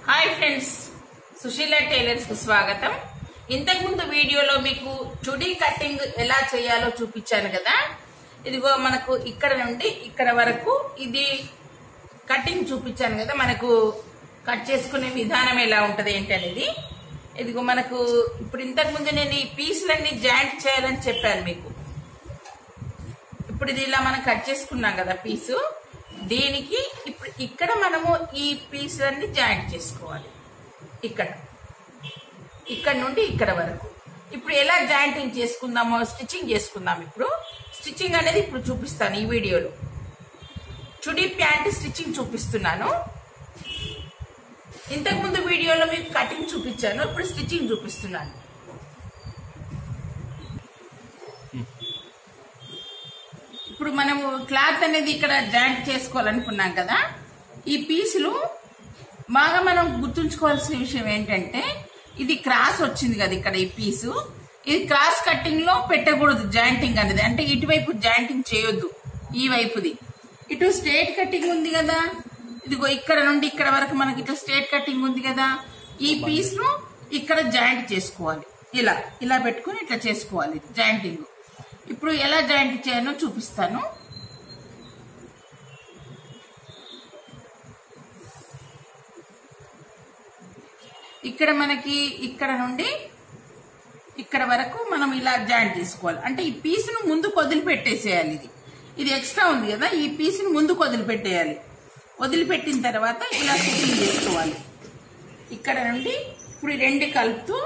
Hi friends Susheela tailors కు స్వాగతం ఇంతకు ముందు వీడియోలో మీకు చుడీ కటింగ్ ఎలా చేయాలో చూపించాను కదా ఇదిగో మనకు ఇక్కడ నుండి ఇక్కడ వరకు ఇది కటింగ్ చూపించాను కదా మనకు కట్ చేసుకునే విధానం ఎలా ఉంటది ఏంటనేది ఇదిగో మనకు ఇప్పుడు ఇంతకు ముందు నేను ఈ పీసులన్నీ జాయింట్ చేయాలని చెప్పాను మీకు ఇప్పుడు ఇది ఇలా మనం కట్ చేసుకున్నాం కదా పీసు దీనికి ఇప్పుడు ఇక్కడ మనము ఈ పీసులన్నీ జాయింట్ చేసుకోవాలి ఇక్కడ ఇక్కడ నుండి ఇక్కడ వరకు ఇప్పుడు ఎలా జాయింటింగ్ చేసుకుందామో స్టిచ్చింగ్ చేసుకుందాం ఇప్పుడు స్టిచ్చింగ్ అనేది ఇప్పుడు చూపిస్తాను ఈ వీడియోలో చుడీ ప్యాంట్ స్టిచ్చింగ్ చూపిస్తున్నాను ఇంతకు ముందు వీడియోలో మీకు కటింగ్ చూపించాను ఇప్పుడు స్టిచ్చింగ్ చూపిస్తున్నాను ఇప్పుడు మనము క్లాత్ అనేది ఇక్కడ జాయింట్ చేసుకోవాలనుకున్నాం కదా ఈ పీసులు బాగా మనం గుర్తుంచుకోవాల్సిన విషయం ఏంటంటే ఇది క్రాస్ వచ్చింది కదా ఇక్కడ ఈ పీసు ఇది క్రాస్ కట్టింగ్ లో పెట్టకూడదు జాయింటింగ్ అనేది అంటే ఇటువైపు జాయింటింగ్ చేయొద్దు ఈ వైపుది ఇటు స్ట్రేట్ కట్టింగ్ ఉంది కదా ఇదిగో ఇక్కడ నుండి ఇక్కడ వరకు మనకి ఇట్లా స్ట్రేట్ కట్టింగ్ ఉంది కదా ఈ పీస్ ను ఇక్కడ జాయింట్ చేసుకోవాలి ఇలా ఇలా పెట్టుకుని ఇట్లా చేసుకోవాలి జాయింటింగ్ ఇప్పుడు ఎలా జాయింట్ చేయాలో చూపిస్తాను ఇక్కడ మనకి ఇక్కడ నుండి ఇక్కడ వరకు మనం ఇలా జాయింట్ చేసుకోవాలి అంటే ఈ పీసును ముందు వదిలిపెట్టేసేయాలి ఇది ఇది ఎక్స్ట్రా ఉంది కదా ఈ పీసును ముందు వదిలిపెట్టేయాలి వదిలిపెట్టిన తర్వాత ఇలా ఫిట్టింగ్ చేసుకోవాలి ఇక్కడ నుండి ఇప్పుడు ఈ రెండు కలుపుతూ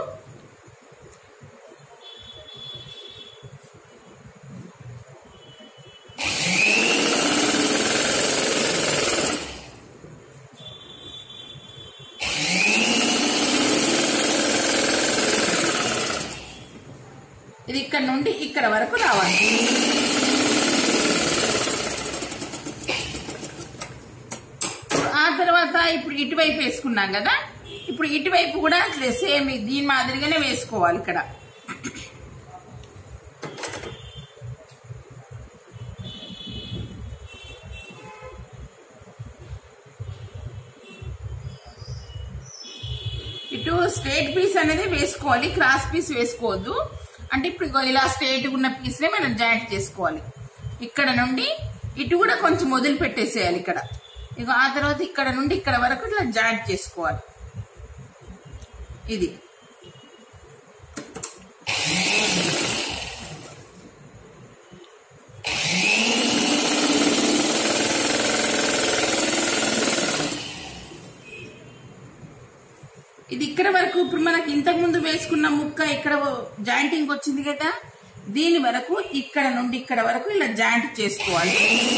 ఇది ఇక్కడ నుండి ఇక్కడ వరకు రావాలి ఆ తర్వాత ఇప్పుడు ఇటువైపు వేసుకున్నాం కదా ఇప్పుడు ఇటువైపు కూడా సేమ్ దీని మాదిరిగానే వేసుకోవాలి ఇక్కడ ఇటు స్ట్రేట్ పీస్ అనేది వేసుకోవాలి క్రాస్ పీస్ వేసుకోవద్దు అంటే ఇప్పుడు ఇగో ఇలా స్ట్రేట్ ఉన్న పీస్ నే మనం జాయింట్ చేసుకోవాలి ఇక్కడ నుండి ఇటు కూడా కొంచెం మొదలు పెట్టేసేయాలి ఇక్కడ ఇక ఆ తర్వాత ఇక్కడ నుండి ఇక్కడ వరకు ఇట్లా జాయింట్ చేసుకోవాలి ఇది ఇది ఇక్కడ వరకు ఇప్పుడు మనకి ఇంతకు ముందు వేసుకున్న ముక్క ఇక్కడ జాయింటింగ్ వచ్చింది కదా దీని వరకు ఇక్కడ నుండి ఇక్కడ వరకు ఇలా జాయింట్ చేసుకోవాలి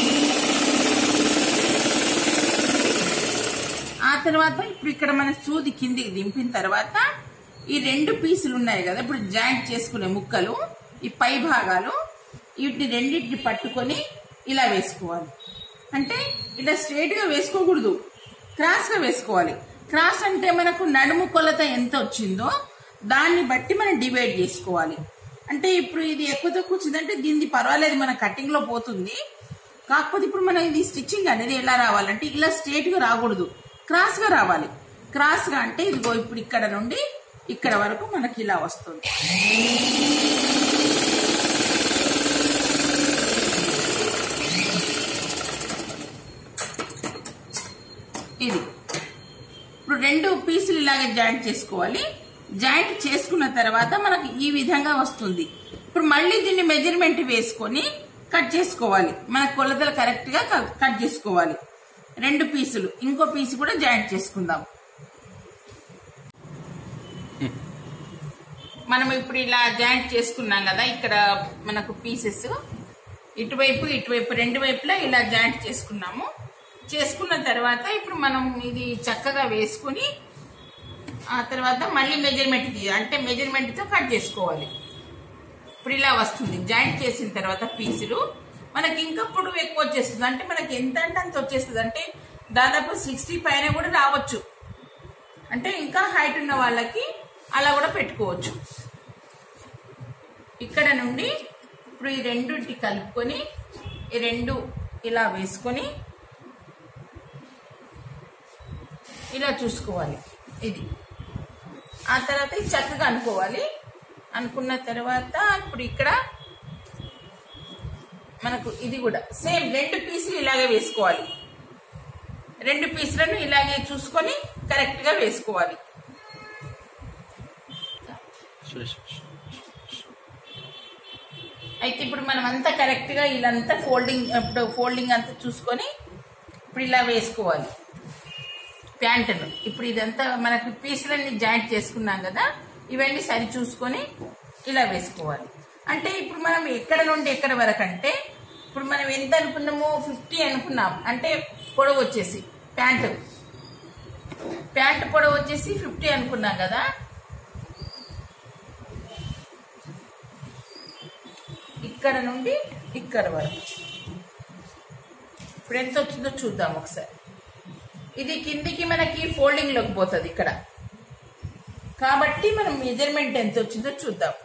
ఆ తర్వాత ఇప్పుడు ఇక్కడ మన సూది కిందికి దింపిన తర్వాత ఈ రెండు పీసులు ఉన్నాయి కదా ఇప్పుడు జాయింట్ చేసుకునే ముక్కలు ఈ పై భాగాలు వీటిని రెండింటిని పట్టుకొని ఇలా వేసుకోవాలి అంటే ఇలా స్ట్రేట్ గా వేసుకోకూడదు క్రాస్ గా వేసుకోవాలి క్రాస్ అంటే మనకు నడుము కొలత ఎంత వచ్చిందో దాన్ని బట్టి మనం డివైడ్ చేసుకోవాలి అంటే ఇప్పుడు ఇది ఎక్కువ తక్కువ వచ్చిందంటే దీనిది పర్వాలేదు మన కటింగ్ లో పోతుంది కాకపోతే ఇప్పుడు మనం ఇది స్టిచ్చింగ్ అనేది ఎలా రావాలంటే ఇలా స్ట్రేట్ గా రాకూడదు క్రాస్ గా రావాలి క్రాస్ గా అంటే ఇదిగో ఇప్పుడు ఇక్కడ నుండి ఇక్కడ వరకు మనకి ఇలా వస్తుంది ఇది ఇప్పుడు రెండు పీసులు ఇలాగే జాయింట్ చేసుకోవాలి జాయింట్ చేసుకున్న తర్వాత మనకు ఈ విధంగా వస్తుంది ఇప్పుడు మళ్ళీ దీన్ని మెజర్మెంట్ వేసుకొని కట్ చేసుకోవాలి మన కొలతలు కరెక్ట్ గా కట్ చేసుకోవాలి రెండు పీసులు ఇంకో పీసు కూడా జాయింట్ చేసుకుందాం మనం ఇప్పుడు ఇలా జాయింట్ చేసుకున్నాం కదా ఇక్కడ మనకు పీసెస్ ఇటువైపు ఇటువైపు రెండు వైపులా ఇలా జాయింట్ చేసుకున్నాము చేసుకున్న తర్వాత ఇప్పుడు మనం ఇది చక్కగా వేసుకుని ఆ తర్వాత మళ్ళీ మెజర్మెంట్ తీయాలి అంటే మెజర్మెంట్తో కట్ చేసుకోవాలి ఇప్పుడు ఇలా వస్తుంది జాయింట్ చేసిన తర్వాత పీసులు మనకి ఇంకా పొడవు ఎక్కువ వచ్చేస్తుంది అంటే మనకి ఎంత అంటే అంత వచ్చేస్తుంది అంటే దాదాపు సిక్స్టీ పైన కూడా రావచ్చు అంటే ఇంకా హైట్ ఉన్న వాళ్ళకి అలా కూడా పెట్టుకోవచ్చు ఇక్కడ నుండి ఇప్పుడు ఈ రెండుటి కలుపుకొని ఈ రెండు ఇలా వేసుకొని ఇలా చూసుకోవాలి ఇది ఆ తర్వాత ఇది చక్కగా అనుకోవాలి అనుకున్న తర్వాత ఇప్పుడు ఇక్కడ మనకు ఇది కూడా సేమ్ రెండు పీసులు ఇలాగే వేసుకోవాలి రెండు పీసులను ఇలాగే చూసుకొని కరెక్ట్ గా వేసుకోవాలి అయితే ఇప్పుడు మనం అంతా కరెక్ట్ గా ఇలాంతా ఫోల్డింగ్ ఇప్పుడు ఫోల్డింగ్ అంతా చూసుకొని ఇప్పుడు ఇలా వేసుకోవాలి ప్యాంటును ఇప్పుడు ఇదంతా మనకి పీసులన్నీ జాయింట్ చేసుకున్నాం కదా ఇవన్నీ సరి చూసుకొని ఇలా వేసుకోవాలి అంటే ఇప్పుడు మనం ఎక్కడ నుండి ఎక్కడ వరకు అంటే ఇప్పుడు మనం ఎంత అనుకున్నాము ఫిఫ్టీ అనుకున్నాం అంటే పొడవు వచ్చేసి ప్యాంటు ప్యాంటు పొడవు వచ్చేసి ఫిఫ్టీ అనుకున్నాం కదా ఇక్కడ నుండి ఇక్కడ వరకు ఇప్పుడు ఎంత వచ్చిందో చూద్దాం ఒకసారి ఇది కిందికి మనకి ఫోల్డింగ్ లోకి పోతుంది ఇక్కడ కాబట్టి మనం మెజర్మెంట్ ఎంత వచ్చిందో చూద్దాం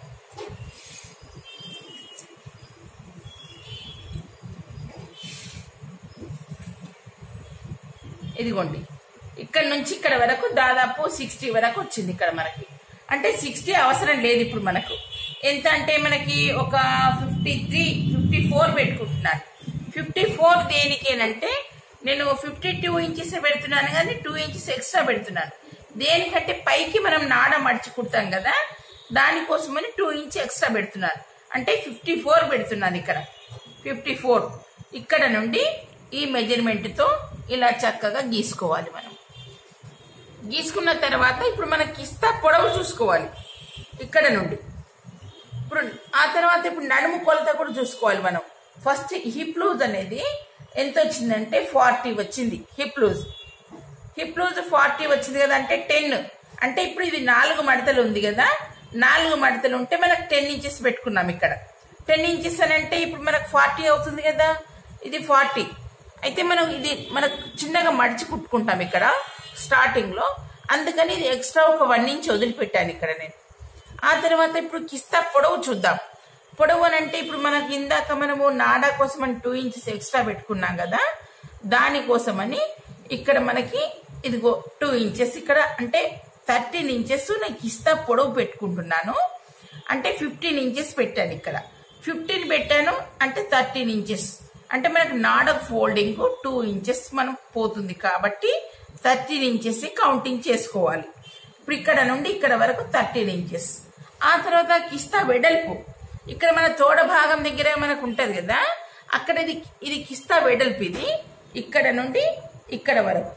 ఇదిగోండి ఇక్కడ నుంచి ఇక్కడ వరకు దాదాపు సిక్స్టీ వరకు వచ్చింది ఇక్కడ మనకి అంటే సిక్స్టీ అవసరం లేదు ఇప్పుడు మనకు ఎంత అంటే మనకి ఒక ఫిఫ్టీ త్రీ ఫిఫ్టీ ఫోర్ పెట్టుకుంటున్నాను ఫిఫ్టీ ఫోర్ దేనికేనంటే నేను ఫిఫ్టీ టూ ఇంచెస్ పెడుతున్నాను కానీ టూ ఇంచెస్ ఎక్స్ట్రా పెడుతున్నాను దేనికంటే పైకి మనం నాడ మడిచి కుడతాం కదా దానికోసమని టూ ఇంచ్ ఎక్స్ట్రా పెడుతున్నాను అంటే ఫిఫ్టీ ఫోర్ పెడుతున్నాను ఇక్కడ ఫిఫ్టీ ఫోర్ ఇక్కడ నుండి ఈ మెజర్మెంట్తో ఇలా చక్కగా గీసుకోవాలి మనం గీసుకున్న తర్వాత ఇప్పుడు మనకి కిస్తా పొడవు చూసుకోవాలి ఇక్కడ నుండి ఇప్పుడు ఆ తర్వాత ఇప్పుడు నడుము కొలత కూడా చూసుకోవాలి మనం ఫస్ట్ హిప్ లూజ్ అనేది ఎంత వచ్చిందంటే ఫార్టీ వచ్చింది hip loose hip loose forty వచ్చింది కదా అంటే టెన్ అంటే ఇప్పుడు ఇది నాలుగు మడతలు ఉంది కదా నాలుగు మడతలు ఉంటే మనకు టెన్ ఇంచెస్ పెట్టుకున్నాం ఇక్కడ టెన్ ఇంచెస్ అని అంటే ఇప్పుడు మనకు ఫార్టీ అవుతుంది కదా ఇది ఫార్టీ అయితే మనం ఇది మనకు చిన్నగా మడిచి కుట్టుకుంటాం ఇక్కడ స్టార్టింగ్ లో అందుకని ఇది ఎక్స్ట్రా ఒక వన్ ఇంచ్ వదిలిపెట్టాను ఇక్కడ నేను ఆ తర్వాత ఇప్పుడు కిస్తా పొడవు చూద్దాం పొడవు అని అంటే ఇప్పుడు మనకి ఇందాక మనము నాడా కోసం అని టూ ఇంచెస్ ఎక్స్ట్రా పెట్టుకున్నాం కదా దానికోసమని ఇక్కడ మనకి ఇదిగో టూ ఇంచెస్ ఇక్కడ అంటే థర్టీన్ ఇంచెస్ నేను కిస్తా పొడవు పెట్టుకుంటున్నాను అంటే ఫిఫ్టీన్ ఇంచెస్ పెట్టాను ఇక్కడ ఫిఫ్టీన్ పెట్టాను అంటే థర్టీన్ ఇంచెస్ అంటే మనకు నాడ ఫోల్డింగ్ టూ ఇంచెస్ మనం పోతుంది కాబట్టి థర్టీన్ ఇంచెస్ కౌంటింగ్ చేసుకోవాలి ఇప్పుడు ఇక్కడ నుండి ఇక్కడ వరకు థర్టీన్ ఇంచెస్ ఆ తర్వాత కిస్తా వెడల్పు ఇక్కడ మన తోడ భాగం దగ్గర మనకు ఉంటది కదా అక్కడ ఇది ఇది కిస్తా వెడల్పు ఇది ఇక్కడ నుండి ఇక్కడ వరకు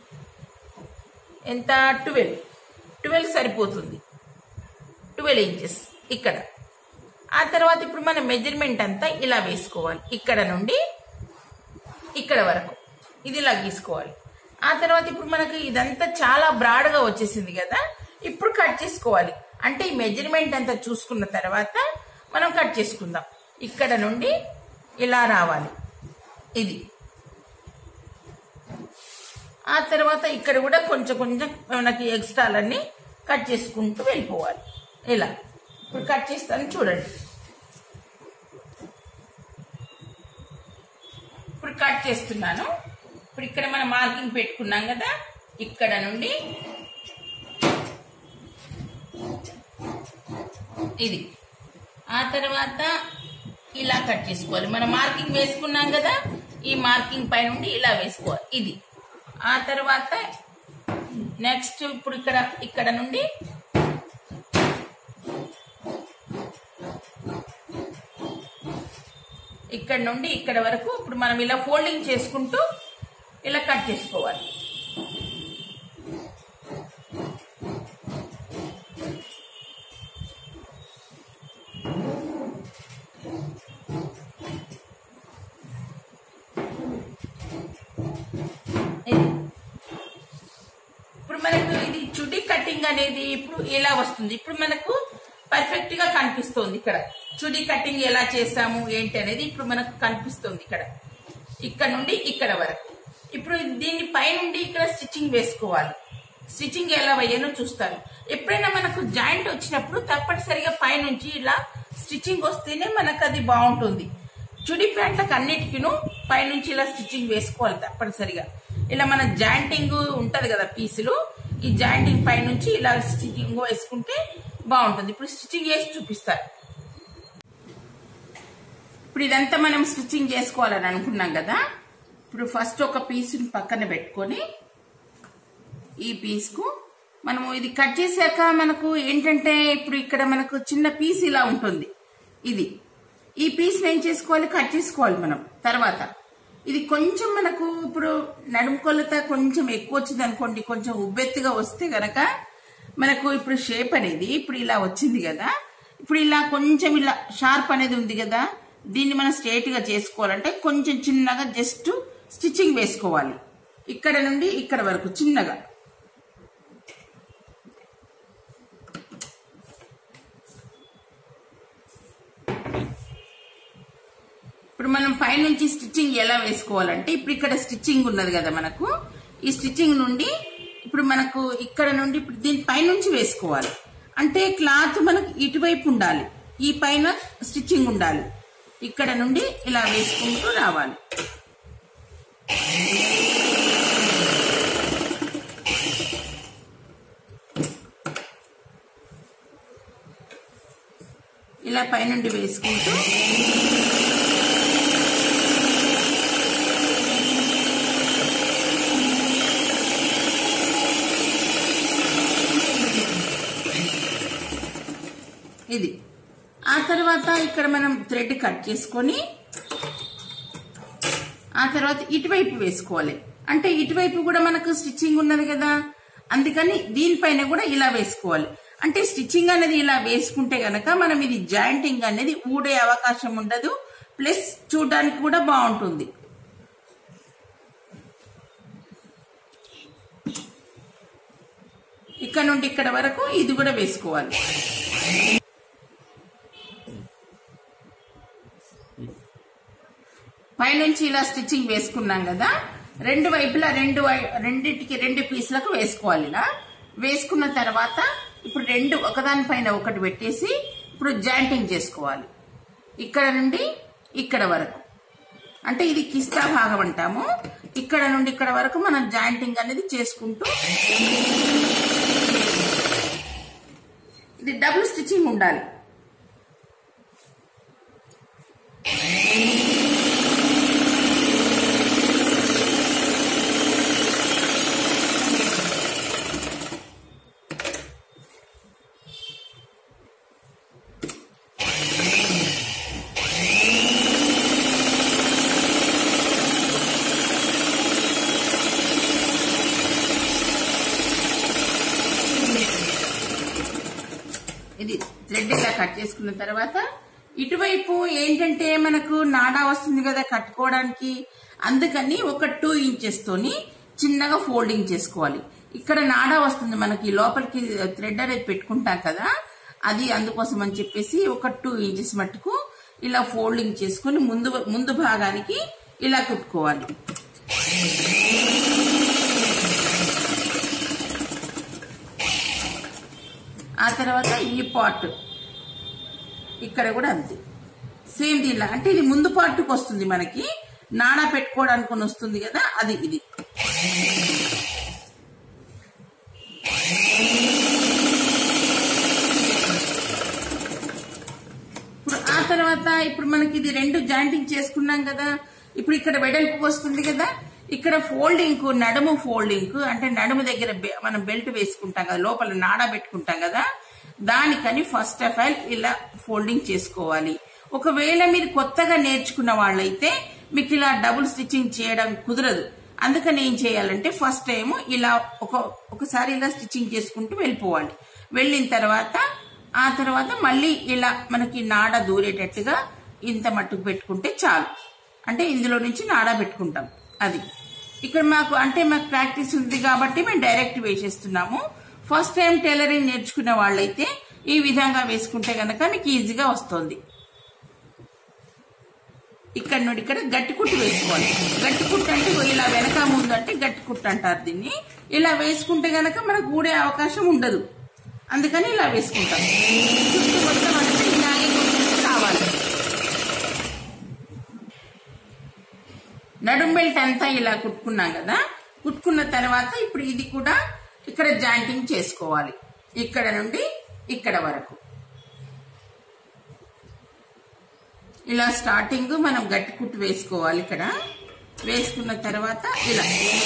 ఎంత ట్వెల్వ్ ట్వెల్వ్ సరిపోతుంది ట్వెల్వ్ ఇంచెస్ ఇక్కడ ఆ తర్వాత ఇప్పుడు మన మెజర్మెంట్ అంతా ఇలా వేసుకోవాలి ఇక్కడ నుండి ఇక్కడ వరకు ఇది ఇలా గీసుకోవాలి ఆ తర్వాత ఇప్పుడు మనకు ఇదంతా చాలా బ్రాడ్గా వచ్చేసింది కదా ఇప్పుడు కట్ చేసుకోవాలి అంటే ఈ మెజర్మెంట్ అంతా చూసుకున్న తర్వాత మనం కట్ చేసుకుందాం ఇక్కడ నుండి ఇలా రావాలి ఇది ఆ తర్వాత ఇక్కడ కూడా కొంచెం కొంచెం మనకి ఎక్స్ట్రాలన్నీ కట్ చేసుకుంటూ వెళ్ళిపోవాలి ఇలా ఇప్పుడు కట్ చేస్తాను చూడండి ఇప్పుడు కట్ చేస్తున్నాను ఇప్పుడు ఇక్కడ మనం మార్కింగ్ పెట్టుకున్నాం కదా ఇక్కడ నుండి ఇది ఆ తర్వాత ఇలా కట్ చేసుకోవాలి మనం మార్కింగ్ వేసుకున్నాం కదా ఈ మార్కింగ్ పై నుండి ఇలా వేసుకోవాలి ఇది ఆ తర్వాత నెక్స్ట్ ఇప్పుడు ఇక్కడ ఇక్కడ నుండి ఇక్కడ నుండి ఇక్కడ వరకు ఇప్పుడు మనం ఇలా ఫోల్డింగ్ చేసుకుంటూ ఇలా కట్ చేసుకోవాలి ఇది. ఇప్పుడు మనకు ఇది చుడి కటింగ్ అనేది ఇప్పుడు ఎలా వస్తుంది ఇప్పుడు మనకు పర్ఫెక్ట్ గా కనిపిస్తుంది ఇక్కడ చుడి కటింగ్ ఎలా చేసాము ఏంటి అనేది ఇప్పుడు మనకు కనిపిస్తుంది ఇక్కడ ఇక్కడ నుండి ఇక్కడ వరకు ఇప్పుడు దీన్ని పైనుండి ఇక్కడ స్టిచ్చింగ్ వేసుకోవాలి స్టిచ్చింగ్ ఎలా వేయాలో చూస్తాను ఎప్పుడైనా మనకు జాయింట్ వచ్చినప్పుడు తప్పనిసరిగా పైనుంచి ఇలా స్టిచ్చింగ్ వస్తేనే మనకు అది బాగుంటుంది చుడి ప్యాంట్లకు అన్నిటికీను పైనుంచి ఇలా స్టిచ్చింగ్ వేసుకోవాలి తప్పనిసరిగా ఇలా మన జాయింటింగ్ ఉంటది కదా పీసులు ఈ జాయింటింగ్ పై నుంచి ఇలా స్టిచ్చింగ్ వేసుకుంటే బాగుంటుంది ఇప్పుడు స్టిచ్చింగ్ చేసి చూపిస్తారు ఇప్పుడు ఇదంతా మనం స్టిచ్చింగ్ చేసుకోవాలని అనుకున్నాం కదా ఇప్పుడు ఫస్ట్ ఒక పీస్ని పక్కన పెట్టుకొని ఈ పీస్కు మనము ఇది కట్ చేశాక మనకు ఏంటంటే ఇప్పుడు ఇక్కడ మనకు చిన్న పీస్ ఇలా ఉంటుంది ఇది ఈ పీస్ ఏం చేసుకోవాలి కట్ చేసుకోవాలి మనం తర్వాత ఇది కొంచెం మనకు ఇప్పుడు నడుము కొలత కొంచెం ఎక్కువ వచ్చింది అనుకోండి కొంచెం ఉబ్బెత్తుగా వస్తే గనక మనకు ఇప్పుడు షేప్ అనేది ఇప్పుడు ఇలా వచ్చింది కదా ఇప్పుడు ఇలా కొంచెం ఇలా షార్ప్ అనేది ఉంది కదా దీన్ని మనం స్ట్రేట్ గా చేసుకోవాలంటే కొంచెం చిన్నగా జస్ట్ స్టిచ్చింగ్ వేసుకోవాలి ఇక్కడ నుండి ఇక్కడ వరకు చిన్నగా ఇప్పుడు మనం పైనుంచి స్టిచ్చింగ్ ఎలా వేసుకోవాలంటే ఇప్పుడు ఇక్కడ స్టిచ్చింగ్ ఉన్నది కదా మనకు ఈ స్టిచ్చింగ్ నుండి ఇప్పుడు మనకు ఇక్కడ నుండి ఇప్పుడు దీని పైనుంచి వేసుకోవాలి అంటే క్లాత్ మనకు ఇటువైపు ఉండాలి ఈ పైన స్టిచ్చింగ్ ఉండాలి ఇక్కడ నుండి ఇలా వేసుకుంటూ రావాలి ఇలా పైనుండి వేసుకుంటూ ఇది ఆ తర్వాత ఇక్కడ మనం థ్రెడ్ కట్ చేసుకొని ఆ తర్వాత ఇటువైపు వేసుకోవాలి అంటే ఇటువైపు కూడా మనకు స్టిచ్చింగ్ ఉన్నది కదా అందుకని దీనిపైన కూడా ఇలా వేసుకోవాలి అంటే స్టిచ్చింగ్ అనేది ఇలా వేసుకుంటే గనక మనం ఇది జాయింటింగ్ అనేది ఊడే అవకాశం ఉండదు ప్లస్ చూడడానికి కూడా బాగుంటుంది ఇక్కడ నుండి ఇక్కడ వరకు ఇది కూడా వేసుకోవాలి పైనుంచి ఇలా స్టిచ్చింగ్ వేసుకున్నాం కదా రెండు వైపులా రెండు వై- రెండిటికి రెండు పీసులకు వేసుకోవాలి ఇలా వేసుకున్న తర్వాత ఇప్పుడు రెండు ఒకదానిపైన ఒకటి పెట్టేసి ఇప్పుడు జాయింటింగ్ చేసుకోవాలి ఇక్కడ నుండి ఇక్కడ వరకు అంటే ఇది కిస్తా భాగం అంటాము ఇక్కడ నుండి ఇక్కడ వరకు మనం జాయింటింగ్ అనేది చేసుకుంటూ ఇది డబుల్ స్టిచ్చింగ్ ఉండాలి ఇది థ్రెడ్ ఇలా కట్ చేసుకున్న తర్వాత ఇటువైపు ఏంటంటే మనకు నాడా వస్తుంది కదా కట్టుకోవడానికి అందుకని ఒక టూ ఇంచెస్ తోని చిన్నగా ఫోల్డింగ్ చేసుకోవాలి ఇక్కడ నాడా వస్తుంది మనకి లోపలికి థ్రెడ్ అనేది పెట్టుకుంటాం కదా అది అందుకోసం అని చెప్పేసి ఒక టూ ఇంచెస్ మట్టుకు ఇలా ఫోల్డింగ్ చేసుకొని ముందు ముందు భాగానికి ఇలా కుట్టుకోవాలి ఆ తర్వాత ఈ పార్ట్ ఇక్కడ కూడా అంతే సేమ్ దీనిలా అంటే ఇది ముందు పార్ట్కి వస్తుంది మనకి నాడా పెట్టుకోవడానికి అని వస్తుంది కదా అది ఇది ఇప్పుడు ఆ తర్వాత ఇప్పుడు మనకి ఇది రెండు జాయింటింగ్ చేసుకున్నాం కదా ఇప్పుడు ఇక్కడ వెడల్పు వస్తుంది కదా ఇక్కడ ఫోల్డింగ్ కు నడుము ఫోల్డింగ్ కు అంటే నడుము దగ్గర బె- మనం బెల్ట్ వేసుకుంటాం కదా లోపల నాడా పెట్టుకుంటాం కదా దానికని ఫస్ట్ ఆఫ్ ఆల్ ఇలా ఫోల్డింగ్ చేసుకోవాలి ఒకవేళ మీరు కొత్తగా నేర్చుకున్న వాళ్ళైతే మీకు ఇలా డబుల్ స్టిచ్చింగ్ చేయడం కుదరదు అందుకని ఏం చేయాలంటే ఫస్ట్ టైం ఇలా ఒక ఒకసారి ఇలా స్టిచ్చింగ్ చేసుకుంటూ వెళ్ళిపోవాలి వెళ్ళిన తర్వాత ఆ తర్వాత మళ్ళీ ఇలా మనకి నాడ దూరేటట్టుగా ఇంత మట్టుకు పెట్టుకుంటే చాలు అంటే ఇందులో నుంచి నాడ పెట్టుకుంటాం అది ఇక్కడ మాకు అంటే మాకు ప్రాక్టీస్ ఉంది కాబట్టి మేము డైరెక్ట్ వేసేస్తున్నాము ఫస్ట్ టైం టైలరింగ్ నేర్చుకున్న వాళ్ళైతే ఈ విధంగా వేసుకుంటే గనక మీకు ఈజీగా వస్తుంది ఇక్కడ నుండి ఇక్కడ గట్టి కుట్టు వేసుకోవాలి గట్టి కుట్టు అంటే ఇగో ఇలా వెనక ముందు అంటే గట్టి కుట్టు అంటారు దీన్ని ఇలా వేసుకుంటే గనక మనకు ఊడే అవకాశం ఉండదు అందుకని ఇలా వేసుకుంటాం చుట్టూ మొత్తం అంటే ఇలాగే కుట్టుకుంటూ రావాలి నడుం బెల్ట్ అంతా ఇలా కుట్టుకున్నాం కదా కుట్టుకున్న తర్వాత ఇప్పుడు ఇది కూడా ఇక్కడ జాయింటింగ్ చేసుకోవాలి ఇక్కడ నుండి ఇక్కడ వరకు ఇలా స్టార్టింగ్ మనం గట్టి కుట్టు వేసుకోవాలి ఇక్కడ వేసుకున్న తర్వాత ఇలా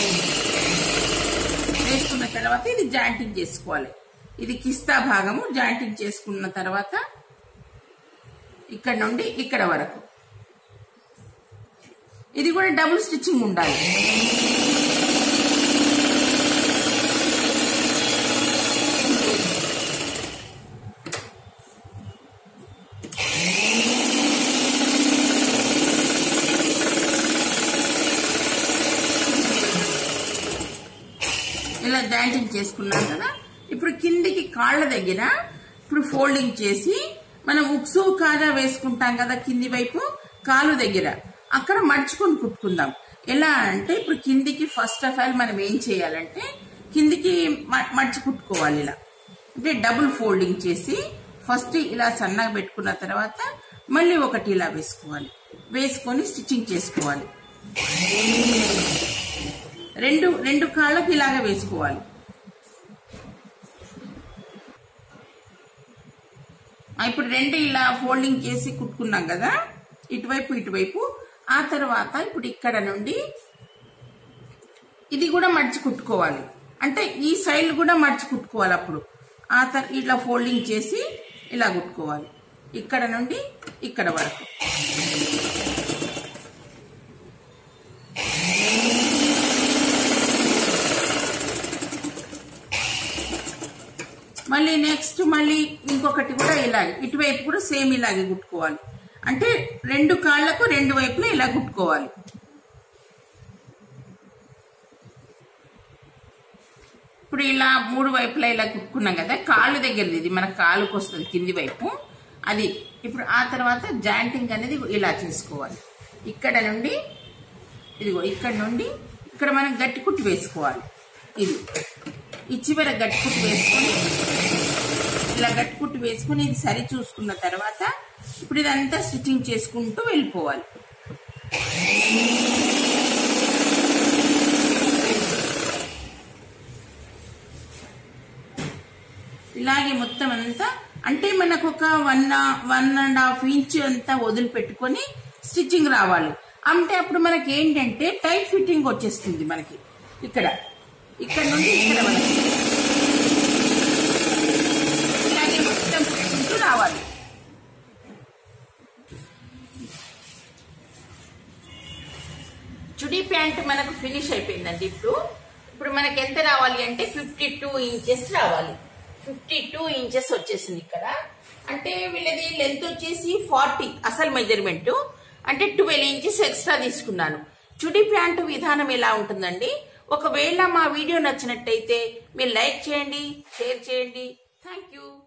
వేసుకున్న తర్వాత ఇది జాయింటింగ్ చేసుకోవాలి ఇది కిస్తా భాగము జాయింటింగ్ చేసుకున్న తర్వాత ఇక్కడ నుండి ఇక్కడ వరకు ఇది కూడా డబుల్ స్టిచ్చింగ్ ఉండాలి ఇలా జాయింటింగ్ చేసుకున్నాం కదా ఇప్పుడు కిందికి కాళ్ళ దగ్గర ఇప్పుడు ఫోల్డింగ్ చేసి మనం ఉక్సు కాజా వేసుకుంటాం కదా కింది వైపు కాలు దగ్గర అక్కడ మడుచుకొని కుట్టుకుందాం ఎలా అంటే ఇప్పుడు కిందికి ఫస్ట్ ఆఫ్ ఆల్ మనం ఏం చేయాలంటే కిందికి మ- మడిచి కుట్టుకోవాలి ఇలా అంటే డబుల్ ఫోల్డింగ్ చేసి ఫస్ట్ ఇలా సన్నగా పెట్టుకున్న తర్వాత మళ్ళీ ఒకటి ఇలా వేసుకోవాలి వేసుకొని స్టిచ్చింగ్ చేసుకోవాలి రెండు రెండు కాళ్ళకి ఇలాగ వేసుకోవాలి ఆ, ఇప్పుడు రెండు ఇలా ఫోల్డింగ్ చేసి కుట్టుకున్నాం కదా ఇటువైపు ఇటువైపు ఆ తర్వాత ఇప్పుడు ఇక్కడ నుండి ఇది కూడా మడిచి కుట్టుకోవాలి అంటే ఈ సైడ్ కూడా మడిచి కుట్టుకోవాలి అప్పుడు ఆ తర్వాత ఇట్లా ఫోల్డింగ్ చేసి ఇలా కుట్టుకోవాలి ఇక్కడ నుండి ఇక్కడ వరకు మళ్ళీ నెక్స్ట్ మళ్ళీ ఇంకొకటి కూడా ఇలాగే ఇటువైపు కూడా సేమ్ ఇలాగే కుట్టుకోవాలి అంటే రెండు కాళ్ళకు రెండు వైపులా ఇలా కుట్టుకోవాలి ఇప్పుడు ఇలా మూడు వైపులా ఇలా కుట్టుకున్నాం కదా కాళ్ళు దగ్గరది ఇది మన కాలుకు వస్తుంది కింది వైపు అది ఇప్పుడు ఆ తర్వాత జాయింటింగ్ అనేది ఇలా చేసుకోవాలి ఇక్కడ నుండి ఇదిగో ఇక్కడ నుండి ఇక్కడ మనం గట్టి కుట్టు వేసుకోవాలి ఇది ఈ చివర గట్టి కుట్టు వేసుకొని ఇలా గట్టి కుట్టు వేసుకొని ఇది సరి చూసుకున్న తర్వాత ఇప్పుడు ఇదంతా స్టిచ్చింగ్ చేసుకుంటూ వెళ్ళిపోవాలి ఇలాగే మొత్తం అంతా అంటే మనకు ఒక one one and half inch అంతా వదిలిపెట్టుకొని స్టిచ్చింగ్ రావాలి అంటే అప్పుడు మనకి ఏంటంటే టైట్ ఫిట్టింగ్ వచ్చేస్తుంది మనకి ఇక్కడ ఇక్కడ నుండి ఇక్కడ వరకు ఇలాగే మొత్తం కుట్టుకుంటూ రావాలి చుడీ ప్యాంట్ మనకు ఫినిష్ అయిపోయిందండి ఇప్పుడు ఇప్పుడు మనకి ఎంత రావాలి అంటే ఫిఫ్టీ టూ ఇంచెస్ రావాలి ఫిఫ్టీ టూ ఇంచెస్ వచ్చేసింది ఇక్కడ అంటే వీళ్ళది లెంత్ వచ్చేసి ఫార్టీ అసలు మెజర్మెంట్ అంటే ట్వెల్వ్ ఇంచెస్ ఎక్స్ట్రా తీసుకున్నాను చుడీ ప్యాంటు విధానం ఎలా ఉంటుందండి ఒకవేళ మా వీడియో నచ్చినట్టయితే మీరు లైక్ చేయండి షేర్ చేయండి థ్యాంక్ యూ